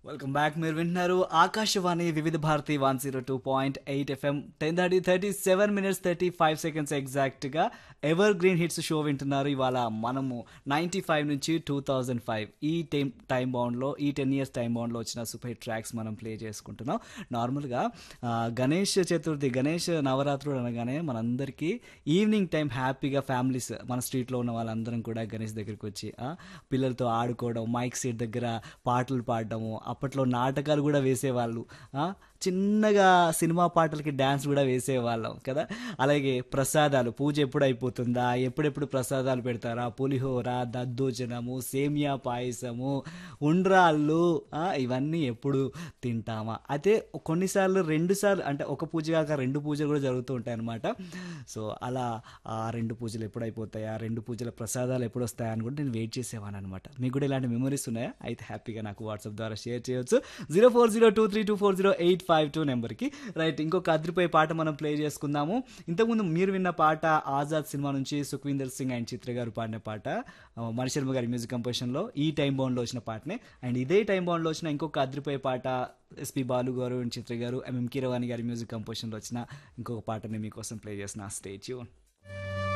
welcome back మీరు వింటున్నారు Akashvani Vividh Bharati one zero two point eight FM ten thirty thirty seven minutes thirty five seconds ఎగ్జాక్ట్గా evergreen hits show వింటున్నారు ఇవాళ మనము ninety five నుంచి two thousand five ఈ time time బౌండ్లో ఈ టెన్ ఇయర్స్ టైం బౌండ్లో వచ్చిన సూపర్ హిట్ ట్రాక్స్ మనం ప్లే చేసుకుంటున్నాం నార్మల్గా ఆ, గణేష్ చతుర్థి గణేష్ నవరాత్రులు అనగానే మనందరికీ ఈవినింగ్ టైం హ్యాపీగా ఫ్యామిలీస్ మన స్ట్రీట్లో ఉన్న వాళ్ళందరం కూడా గణేష్ దగ్గరికి వచ్చి ఆ, పిల్లలతో ఆడుకోవడం మైక్ సీట్ దగ్గర పాటలు పాడడము అప్పట్లో నాటకాలు కూడా వేసేవాళ్ళు ఆ, చిన్నగా సినిమా పాటలకి డ్యాన్స్ కూడా వేసేవాళ్ళం కదా అలాగే ప్రసాదాలు పూజ ఎప్పుడు అయిపోతుందా ఎప్పుడెప్పుడు ప్రసాదాలు పెడతారా పులిహోర దద్దోజనము సేమియా పాయసము ఉండ్రాళ్ళు ఆ, ఇవన్నీ ఎప్పుడు తింటామా అయితే కొన్నిసార్లు రెండు సార్లు అంటే ఒక పూజ కాక రెండు పూజలు కూడా జరుగుతూ ఉంటాయి అనమాట సో అలా ఆ రెండు పూజలు ఎప్పుడు అయిపోతాయి ఆ రెండు పూజల ప్రసాదాలు ఎప్పుడు వస్తాయా అని కూడా నేను వెయిట్ చేసేవాను అనమాట మీకు కూడా ఇలాంటి మెమరీస్ ఉన్నాయా అయితే హ్యాపీగా నాకు వాట్సాప్ ద్వారా షేర్ చేయొచ్చు zero four zero two three two four zero eight five two నెంబర్కి రైట్ ఇంకొక అదిరిపోయే పాట మనం ప్లే చేసుకుందాము ఇంతకుముందు మీరు విన్న పాట ఆజాద్ సినిమా నుంచి సుఖ్వీందర్ సింగ్ అండ్ చిత్ర గారు పాడిన పాట ఆ, మణిశర్మ గారి మ్యూజిక్ కంపోజిషన్లో ఈ టైం బౌండ్లో వచ్చిన పాటనే అండ్ ఇదే టైం బౌండ్లో వచ్చిన ఇంకొక అదిరిపోయే పాట ఎస్పి బాలు గారు అండ్ చిత్ర గారు ఎంఎం కీరవాణి గారి మ్యూజిక్ కంపోజిషన్లో వచ్చిన ఇంకొక పాటని మీకోసం ప్లే చేసిన స్టేచ్యూ